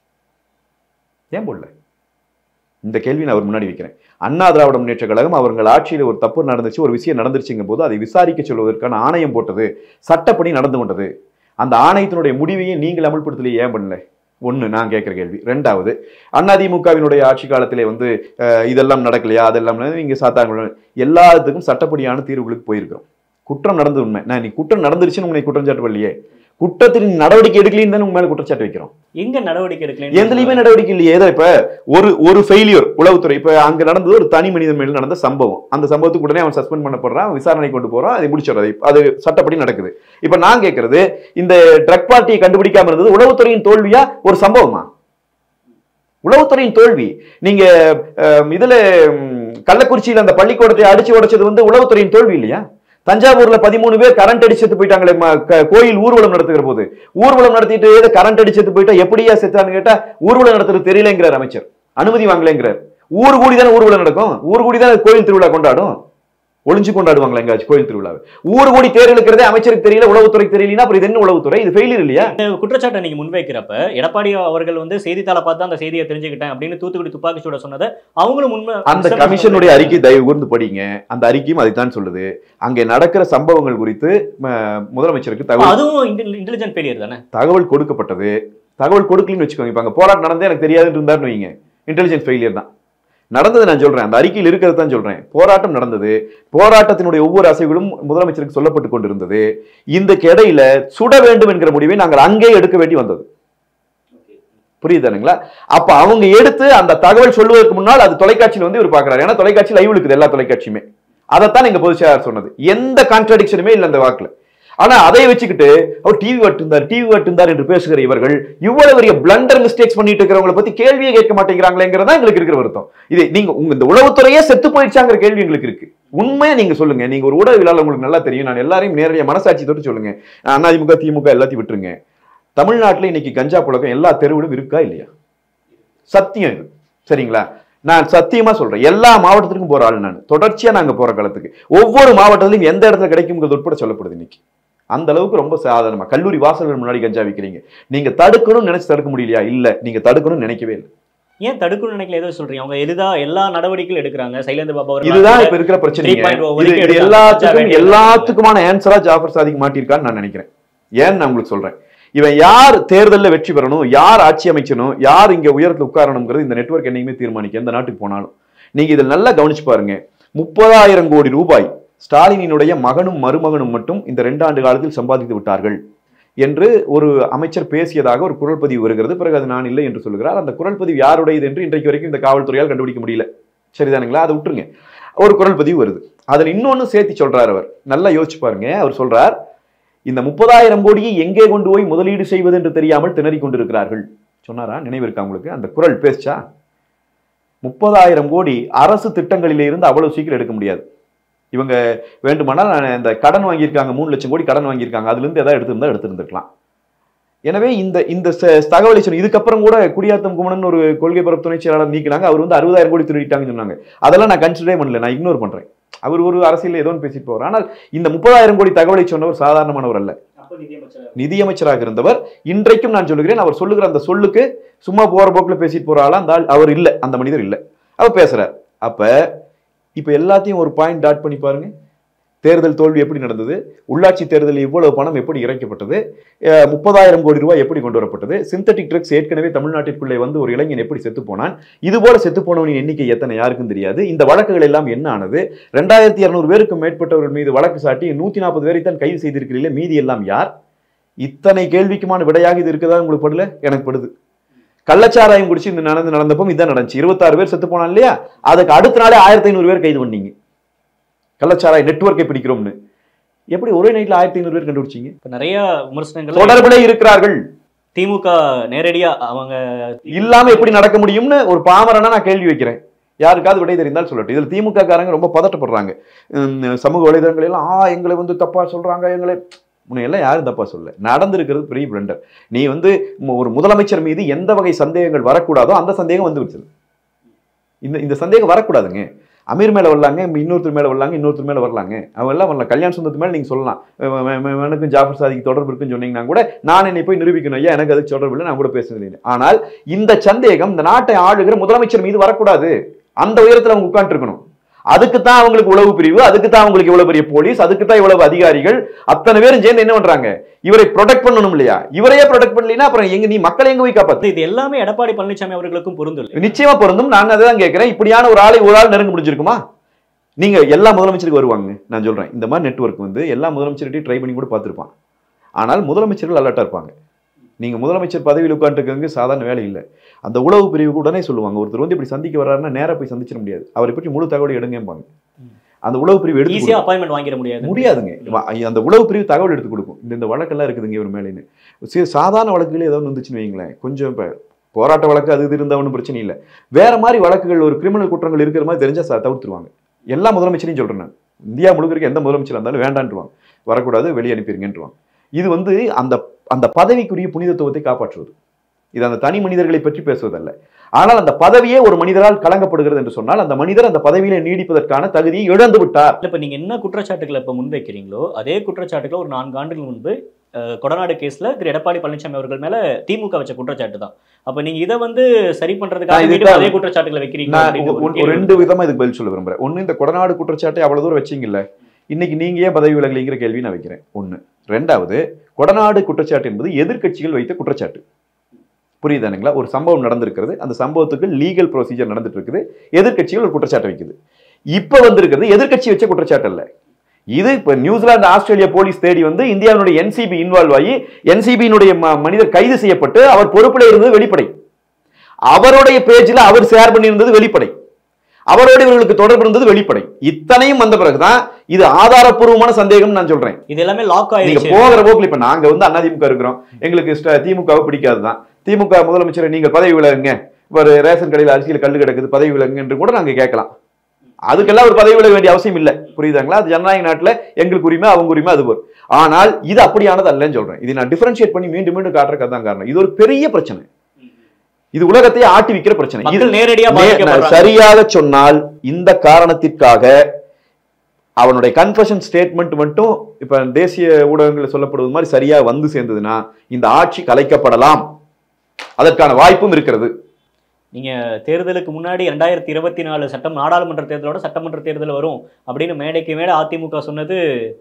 S1: ஏன் போடல இந்த கேள்வி நான் அவர் முன்னாடி வைக்கிறேன் அண்ணா திராவிட முன்னேற்ற கழகம் அவர்கள் ஆட்சியில் ஒரு தப்பு நடந்துச்சு ஒரு விஷயம் நடந்துருச்சுங்கும் போது அதை விசாரிக்க சொல்வதற்கான ஆணையம் போட்டது சட்டப்படி நடந்து கொண்டது அந்த ஆணையத்தினுடைய முடிவையும் நீங்கள் அமல்படுத்தலையே ஏன் பண்ணல ஒண்ணு நான் கேட்குற கேள்வி ரெண்டாவது அதிமுகவினுடைய ஆட்சி காலத்திலே வந்து அஹ், இதெல்லாம் நடக்கலையா அதெல்லாம் இங்க சாத்தாங்க எல்லாத்துக்கும் சட்டப்படியான தீர்வுகளுக்கு போயிருக்கிறோம் குற்றம் நடந்தது உண்மை நான் நீ குற்றம் நடந்துருச்சுன்னு உன்னை குற்றம் சாட்டு இல்லையே குற்றத்தின் நடவடிக்கை எடுக்கலைன்னு தானே உங்க மேல குற்றச்சாட்டு வைக்கிறோம்
S2: எங்க நடவடிக்கை எடுக்கல
S1: எதுலையுமே நடவடிக்கை இல்லையே ஏதோ இப்ப ஒரு ஒரு ஃபெயிலியர் உளவுத்துறை இப்ப அங்க நடந்தது ஒரு தனி மனிதன் மேல நடந்த சம்பவம் அந்த சம்பவத்துக்கு உடனே அவன் சஸ்பெண்ட் பண்ணப்படுறான் விசாரணை கொண்டு போறான் அதை முடிச்சிடுறது அது சட்டப்படி நடக்குது இப்ப நான் கேட்கறது இந்த ட்ரக் பார்ட்டியை கண்டுபிடிக்காம இருந்தது உளவுத்துறையின் தோல்வியா ஒரு சம்பவமா உளவுத்துறையின் தோல்வி நீங்க அஹ், இதுல ம், கள்ளக்குறிச்சியில அந்த பள்ளிக்கூடத்தை அடிச்சு உடைச்சது வந்து உளவுத்துறையின் தோல்வி இல்லையா தஞ்சாவூர்ல பதிமூணு பேர் கரண்ட் அடிச்சு செத்து போயிட்டாங்களே ம- க- கோயில் ஊர்வலம் நடத்துகிற போது ஊர்வலம் நடத்திட்டு ஏதோ கரண்ட் அடிச்சு செத்து போயிட்டா எப்படியா செத்தான்னு கேட்டா ஊர்வலம் நடத்துறது தெரியலங்கிறார் அமைச்சர் அனுமதி வாங்கலைங்கிறார் ஊர் கூடி தானே ஊர்வலம் நடக்கும் ஊர் கூடி தானே கோயில் திருவிழா கொண்டாடும் ஒளிஞ்சு கொண்டாடுவாங்களா எங்காச்சும் கோயில் திருவிழாவை ஊர் கூடி தேர் இழுக்கிறதே அமைச்சருக்கு தெரியல உளவுத்துறைக்கு தெரியலனா அப்புறம் இது என்ன உளவுத்துறை இது ஃபெயிலியர் இல்லையா
S2: இந்த குற்றச்சாட்டை நீங்க முன்வைக்கிறப்ப எடப்பாடி அவர்கள் வந்து செய்தித்தாளை பார்த்து அந்த செய்தியை தெரிஞ்சுக்கிட்டேன் அப்படின்னு தூத்துக்குடி துப்பாக்கி சூட சொன்னதை அவங்களும் முன்மை
S1: அந்த கமிஷனுடைய அறிக்கை தயவு கூர்ந்து படிங்க அந்த அறிக்கையும் அதைத்தான் சொல்லுது அங்கே நடக்கிற சம்பவங்கள் குறித்து ம, முதலமைச்சருக்கு
S2: அப்ப
S1: தகவல்
S2: அதுவும் இன்டெலிஜென்ட் ஃபெயிலியர் தானே
S1: தகவல் கொடுக்கப்பட்டது தகவல் கொடுக்கலன்னு வச்சுக்கோங்க இப்ப அங்க போராட்டம் நடந்தே எனக்கு தெரியாதுன்னு இருந்தாருன்னு வைங்க இன்டெலிஜென்ஸ் ஃபெயிலியர் தான் நடந்தது நான் சொல்றேன் அந்த அறிக்கையில் இருக்கிறது தான் சொல்றேன் போராட்டம் நடந்தது போராட்டத்தினுடைய ஒவ்வொரு அசைவுகளும் முதலமைச்சருக்கு சொல்லப்பட்டு கொண்டிருந்தது இந்த இடையில சுட வேண்டும் என்கிற முடிவை நாங்கள் அங்கே எடுக்க வேண்டி வந்தது புரியுதானுங்களா அப்ப அவங்க எடுத்து அந்த தகவல் சொல்லுவதற்கு முன்னால் அது தொலைக்காட்சியில் வந்து இவர் பாக்குறாரு ஏன்னா தொலைக்காட்சி லைவ் இருக்குது எல்லா தொலைக்காட்சியுமே அதைத்தான் எங்க பொதுச் செயலாளர் சொன்னது எந்த கான்ட்ரடிக்ஷனுமே இல்லை அந்த வாக்குல ஆனா அதை வச்சுக்கிட்டு அவர் டிவி வட்டிருந்தார் டிவி வட்டிருந்தார் என்று பேசுகிற இவர்கள் இவ்வளவு பெரிய பிளண்டர் மிஸ்டேக்ஸ் பண்ணிட்டு இருக்கிறவங்களை பத்தி கேள்வியே கேட்க மாட்டேங்கிறாங்களேங்கிறதா எங்களுக்கு இருக்கிற வருத்தம் இது நீங்க உங்க இந்த உளவுத்துறையே செத்து போயிடுச்சாங்கிற கேள்வி எங்களுக்கு இருக்கு உண்மையா நீங்க சொல்லுங்க நீங்க ஒரு ஊடகவியலாளர் உங்களுக்கு நல்லா தெரியும் நான் எல்லாரையும் நேரடியாக மனசாட்சி தொட்டு சொல்லுங்க அதிமுக திமுக எல்லாத்தையும் விட்டுருங்க தமிழ்நாட்டுல இன்னைக்கு கஞ்சா புழக்கம் எல்லா தெருவிலும் இருக்கா இல்லையா சத்தியம் இது சரிங்களா நான் சத்தியமா சொல்றேன் எல்லா மாவட்டத்திற்கும் போற ஆள் நான் தொடர்ச்சியா நாங்க போற காலத்துக்கு ஒவ்வொரு மாவட்டத்திலும் எந்த இடத்துல கிடைக்குங்கிறது உட்பட சொல்லப்படுது இன்னைக்கு அந்த அளவுக்கு ரொம்ப சாதாரணமா கல்லூரி வாசல்கள் முன்னாடி கஞ்சா விற்கிறீங்க நீங்க தடுக்கணும்னு நினைச்சு தடுக்க முடியலையா இல்ல நீங்க தடுக்கணும்னு நினைக்கவே இல்லை
S2: ஏன் தடுக்கணும்னு நினைக்கல ஏதோ சொல்றீங்க அவங்க எளிதா எல்லா நடவடிக்கையும் எடுக்கிறாங்க சைலேந்திர பாபா அவர்கள்
S1: இதுதான் இப்ப இருக்கிற பிரச்சனை
S2: 3.0
S1: இது
S2: வரைக்கும்
S1: இது
S2: எடுத்தாங்க.
S1: எல்லாத்துக்கும்
S2: கஞ்சா
S1: எல்லாத்துக்குமான ஆன்சரா ஜாஃபர் சாதிக் மாட்டியிருக்கான்னு நான் நினைக்கிறேன் ஏன்னு நான் உங்களுக்கு சொல்றேன் இவன் யார் தேர்தல்ல வெற்றி பெறணும் யார் ஆட்சி அமைக்கணும் யார் இங்க உயரத்துல உட்காரணுங்கிறது இந்த நெட்வொர்க் என்னைக்குமே தீர்மானிக்க எந்த நாட்டுக்கு போனாலும் நீங்க இதில் நல்லா கவனிச்சு பாருங்க முப்பதாயிரம் கோடி ரூபாய் ஸ்டாலினினுடைய மகனும் மருமகனும் மட்டும் இந்த ரெண்டு ஆண்டு காலத்தில் சம்பாதித்து விட்டார்கள் என்று ஒரு அமைச்சர் பேசியதாக ஒரு குரல் பதிவு வருகிறது பிறகு அது நான் இல்லை என்று சொல்கிறார் அந்த குரல் பதிவு யாருடையது என்று இன்றைக்கு வரைக்கும் இந்த காவல்துறையால் கண்டுபிடிக்க முடியல சரிதானுங்களா அதை விட்டுருங்க ஒரு குரல் பதிவு வருது அதில் இன்னொன்னு சேர்த்து சொல்றார் அவர் நல்லா யோசிச்சு பாருங்க அவர் சொல்றார் இந்த முப்பதாயிரம் கோடியை எங்கே கொண்டு போய் முதலீடு செய்வது என்று தெரியாமல் திணறிக் கொண்டிருக்கிறார்கள் சொன்னாரா நினைவு இருக்கா உங்களுக்கு அந்த குரல் பேச்சா முப்பதாயிரம் கோடி அரசு திட்டங்களிலே இருந்து அவ்வளவு சீக்கிரம் எடுக்க முடியாது இவங்க வேண்டுமானால் நான் இந்த கடன் வாங்கியிருக்காங்க மூணு லட்சம் கோடி கடன் வாங்கியிருக்காங்க அதுல இருந்து ஏதாவது எடுத்திருந்தா எடுத்திருந்திருக்கலாம் எனவே இந்த இந்த ச- தகவலை சொன்ன இதுக்கப்புறம் கூட குடியாத்தம் குமணன் ஒரு கொள்கை பரப்பு துணை செயலாளர் நீக்கினாங்க அவர் வந்து அறுபதாயிரம் கோடி திருடிட்டாங்கன்னு சொன்னாங்க அதெல்லாம் நான் கன்சிடரே பண்ணல நான் இக்னோர் பண்றேன் அவர் ஒரு அரசியல் ஏதோ ஒன்று பேசிட்டு போவார் ஆனால் இந்த முப்பதாயிரம் கோடி தகவலை சொன்னவர் சாதாரணமானவர் அல்ல நிதியமைச்சராக இருந்தவர் இன்றைக்கும் நான் சொல்லுகிறேன் அவர் சொல்லுகிற அந்த சொல்லுக்கு சும்மா போற போக்குல பேசிட்டு போற ஆளா அந்த ஆள் அவர் இல்ல அந்த மனிதர் இல்ல அவர் பேசுறார் அப்ப இப்ப எல்லாத்தையும் ஒரு பாயிண்ட் டாட் பண்ணி பாருங்க தேர்தல் தோல்வி எப்படி நடந்தது உள்ளாட்சி தேர்தலில் இவ்வளவு பணம் எப்படி இறைக்கப்பட்டது அஹ் முப்பதாயிரம் கோடி ரூபாய் எப்படி கொண்டு வரப்பட்டது சிந்தட்டிக் ட்ரக்ஸ் ஏற்கனவே தமிழ்நாட்டிற்குள்ளே வந்து ஒரு இளைஞன் எப்படி செத்து போனான் இது போல செத்து போனவனின் எண்ணிக்கை எத்தனை யாருக்கும் தெரியாது இந்த வழக்குகள் எல்லாம் என்ன ஆனது ரெண்டாயிரத்தி இருநூறு பேருக்கும் மேற்பட்டவர்கள் மீது வழக்கு சாட்டி நூத்தி நாற்பது பேரை தான் கைது செய்திருக்கிறீர்களே மீதி எல்லாம் யார் இத்தனை கேள்விக்குமான விடையாக இது இருக்குதா உங்களுக்கு படல எனக்கு படுது கள்ளச்சாராயம் குடிச்சு இந்த நடந்து நடந்தப்போ இதான் நடந்துச்சு இருபத்தாறு பேர் செத்து போனான் இல்லையா அதுக்கு அடுத்த நாளே ஆயிரத்தி ஐநூறு பேர் கைது பண்ணீங்க கள்ளச்சாராய நெட்வொர்க்கை பிடிக்கிறோம்னு எப்படி ஒரே நைட்ல ஆயிரத்தி ஐநூறு பேர் கண்டுபிடிச்சீங்க
S2: இப்ப நிறைய விமர்சனங்கள்
S1: தொடர்பிலே இருக்கிறார்கள்
S2: திமுக நேரடியா அவங்க
S1: இல்லாம எப்படி நடக்க முடியும்னு ஒரு பாமரனா நான் கேள்வி வைக்கிறேன் யாருக்காவது விடை தெரிந்தால் சொல்லட்டும் இதுல திமுக காரங்க ரொம்ப பதட்டப்படுறாங்க உம், சமூக வலைதளங்கள் எல்லாம் ஆ எங்களை வந்து தப்பா சொல்றாங்க எங்களை உன்னை எல்லாம் யாரும் தப்பா சொல்ல நடந்திருக்கிறது பெரிய பிளண்டர் நீ வந்து மு- ஒரு முதலமைச்சர் மீது எந்த வகை சந்தேகங்கள் வரக்கூடாதோ அந்த சந்தேகம் வந்து விடுச்சது இந்த இந்த சந்தேகம் வரக்கூடாதுங்க அமீர் மேல வரலாங்க இன்னொருத்தர் மேல வரலாங்க இன்னொருத்தர் மேல வரலாங்க அவங்க எல்லாம் வரலாம் கல்யாண சொந்தத்து மேல நீங்க சொல்லலாம் அஹ் அஹ் அஹ் எனக்கும் ஜாஃபர் சாதிக்கு தொடர்பு இருக்குன்னு சொன்னீங்கன்னா கூட நான் என்னை போய் நிரூபிக்கணும் ஐயா எனக்கு அதுக்கு தொடர்பு இல்லை நான் கூட பேசுறது இல்லை ஆனால் இந்த சந்தேகம் இந்த நாட்டை ஆளுகிற முதலமைச்சர் மீது வரக்கூடாது அந்த உயரத்துல அவங்க உட்கார்ந்து இருக்கணும் அதுக்கு தான் அவங்களுக்கு உளவு பிரிவு அதுக்கு தான் அவங்களுக்கு இவ்வளவு பெரிய போலீஸ் அதுக்கு தான் இவ்வளவு அதிகாரிகள் அத்தனை பேரும் சேர்ந்து என்ன பண்றாங்க இவரை ப்ரொடெக்ட் பண்ணணும் இல்லையா இவரையே ப்ரொடெக்ட் பண்ணலைன்னா அப்புறம் எங்க நீ மக்களை எங்க போய் காப்பாத்து
S2: இது எல்லாமே எடப்பாடி பழனிசாமி அவர்களுக்கும் பொருந்தும்
S1: நிச்சயமா பொருந்தும் நான் அதை தான் கேட்கிறேன் இப்படியான ஒரு ஆளை ஒரு ஆள் நெருங்க முடிஞ்சிருக்குமா நீங்க எல்லா முதலமைச்சருக்கு வருவாங்க நான் சொல்றேன் இந்த மாதிரி நெட்வொர்க் வந்து எல்லா முதலமைச்சர்கிட்டையும் ட்ரை பண்ணி கூட பார்த்திருப்பான் ஆனால் முதலமைச்சர்கள் அலர்ட்டா இருப்பாங்க நீங்க முதலமைச்சர் பதவியில் உட்காந்துருக்கவங்க சாதாரண வேலை இல்லை அந்த உளவு பிரிவுக்கு உடனே சொல்லுவாங்க ஒருத்தர் வந்து இப்படி சந்திக்க வர்றாருன்னா நேரா போய் சந்திச்சிட முடியாது அவரை பற்றி முழு தகவல் எடுங்கம்பாங்க அந்த உளவு பிரிவு எடுத்து
S2: ஈஸியா அப்பாயின்மெண்ட் வாங்கிட முடியாது
S1: முடியாதுங்க வ- அந்த உளவு பிரிவு தகவல் எடுத்து கொடுக்கும் இந்த இந்த வழக்கெல்லாம் இருக்குதுங்க இவர் மேலேன்னு சரி சாதாரண வழக்குகளே ஏதாவது வந்துச்சுன்னு வைங்களேன் கொஞ்சம் இப்போ போராட்ட வழக்கு அது இது இருந்தால் ஒன்றும் பிரச்சனை இல்லை வேற மாதிரி வழக்குகள் ஒரு கிரிமினல் குற்றங்கள் இருக்கிற மாதிரி தெரிஞ்சா ச- தவிர்த்துருவாங்க எல்லா முதலமைச்சரையும் சொல்றேன் நான் இந்தியா முழுக்க இருக்க எந்த முதலமைச்சர் இருந்தாலும் வேண்டான்ட்டுருவாங்க வரக்கூடாது வெளியே அனுப்பிடுங்கன்றுவாங்க இது வந்து அந்த அந்த பதவிக்குரிய புனிதத்துவத்தை காப்பாற்றுவது இது அந்த தனி மனிதர்களை பற்றி பேசுவதல்ல ஆனால் அந்த பதவியே ஒரு மனிதரால் கலங்கப்படுகிறது என்று சொன்னால் அந்த மனிதர் அந்த பதவியில நீடிப்பதற்கான தகுதியை இழந்து விட்டார்
S2: இல்ல, இப்ப நீங்க என்ன குற்றச்சாட்டுகளை இப்ப முன்வைக்கிறீங்களோ அதே குற்றச்சாட்டுகளை ஒரு நான்கு ஆண்டுகள் முன்பு அஹ், கொடநாடு கேஸ்ல திரு எடப்பாடி பழனிசாமி அவர்கள் மேல திமுக வச்ச குற்றச்சாட்டு தான் அப்ப நீங்க இதை வந்து சரி பண்றதுக்காக
S1: நான்
S2: மீண்டும்
S1: இதுதான்
S2: அதே குற்றச்சாட்டுகளை வைக்கிறீங்க
S1: நான்
S2: அப்படிங்கிற
S1: ஒ-
S2: ஒரு
S1: ஒ-
S2: கேள்வி
S1: ஒரு ரெண்டு விதமா இதுக்கு பதில் சொல்ல விரும்புறேன் ஒண்ணு இந்த கொடநாடு குற்றச்சாட்டை அவ்வளவு தூரம் வச்சீங்கல்ல இன்னைக்கு நீங்க ஏன் பதவி விலகலைங்கிற கேள்வி நான் வைக்கிறேன் ஒண்ணு ரெண்டாவது கொடநாடு குற்றச்சாட்டு என்பது எதிர்க்கட்சிகள் வைத்த குற்றச்சாட்டு புரியுதானுங்களா ஒரு சம்பவம் நடந்திருக்கிறது அந்த சம்பவத்துக்கு லீகல் ப்ரொசீஜர் நடந்துட்டு இருக்குது எதிர்க்கட்சிகள் ஒரு குற்றச்சாட்டு வைக்குது இப்ப வந்திருக்கிறது எதிர்க்கட்சி வச்ச குற்றச்சாட்டு அல்ல இது இப்ப நியூசிலாந்து ஆஸ்திரேலியா போலீஸ் தேடி வந்து இந்தியாவினுடைய என்சிபி இன்வால்வ் ஆகி என்சிபியினுடைய மனிதர் கைது செய்யப்பட்டு அவர் பொறுப்புல இருந்தது வெளிப்படை அவருடைய பேஜில் அவர் ஷேர் பண்ணியிருந்தது வெளிப்படை அவரோடு இவர்களுக்கு தொடர்பு இருந்தது வெளிப்படை இத்தனையும் வந்த பிறகுதான் இது ஆதாரப்பூர்வமான சந்தேகம் நான் சொல்றேன்
S2: இது எல்லாமே லாக்
S1: நீங்க
S2: ஆயிடுச்சு
S1: போகிற போக்குல இப்ப நாங்க வந்து அதிமுக இருக்கிறோம் எங்களுக்கு ஸ்ட- திமுகவை பிடிக்காதுதான் திமுக முதலமைச்சரை நீங்கள் பதவி விலகுங்க ஒரு ரேஷன் கடையில் அரிசியில் கல்லு கிடக்குது பதவி விலகுங்க என்று கூட நாங்க கேட்கலாம் அதுக்கெல்லாம் ஒரு பதவி விலக வேண்டிய அவசியம் இல்லை புரியுதாங்களா அது ஜனநாயக நாட்டுல எங்களுக்கு உரிமை அவங்க உரிமை அது போல் ஆனால் இது அப்படியானது அல்லன்னு சொல்றேன் இது நான் டிஃபரன்ஷியேட் பண்ணி மீண்டும் மீண்டும் காட்டுறதுக்கு அதான் காரணம் இது ஒரு பெரிய பிரச்சனை இது உலகத்தையே ஆட்டி விக்கிற பிரச்சனை இது
S2: மக்கள் நேரடியா
S1: மே-
S2: பாதிக்கப்படுறாங்க
S1: சரியாக சொன்னால் இந்த காரணத்திற்காக அவனுடைய கன்ஃபஷன் ஸ்டேட்மெண்ட் மட்டும் இப்ப தேசிய ஊடகங்களில் சொல்லப்படுவது மாதிரி சரியா வந்து சேர்ந்ததுன்னா இந்த ஆட்சி கலைக்கப்படலாம் அதற்கான வாய்ப்பும் இருக்கிறது
S2: நீங்க தேர்தலுக்கு முன்னாடி ரெண்டாயிரத்தி இருபத்தி நாலு சட்டம் நாடாளுமன்ற தேர்தலோட சட்டமன்ற தேர்தல் வரும் அப்படின்னு மேடைக்கு மேடை அதிமுக சொன்னது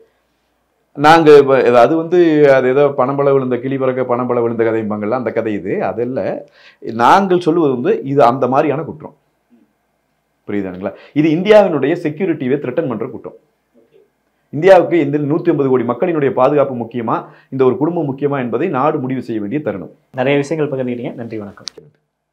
S1: நாங்க இப்ப இது- அது வந்து அது ஏதோ பணம்பள விழுந்த கிளி பறக்க பணம்பள விழுந்த கதைம்பாங்கல்ல அந்த கதை இது அதல்ல நாங்கள் சொல்லுவது வந்து இது அந்த மாதிரியான குற்றம் புரியுதானுங்களா இது இந்தியாவினுடைய செக்யூரிட்டியை த்ரெட்டன் பண்ற குற்றம் இந்தியாவுக்கு இந்த நூத்தி ஐம்பது கோடி மக்களினுடைய பாதுகாப்பு முக்கியமா இந்த ஒரு குடும்பம் முக்கியமா என்பதை நாடு முடிவு செய்ய வேண்டிய தருணம்
S2: நிறைய விஷயங்கள் பகிர்ந்துக்கிட்டீங்க நன்றி வணக்கம்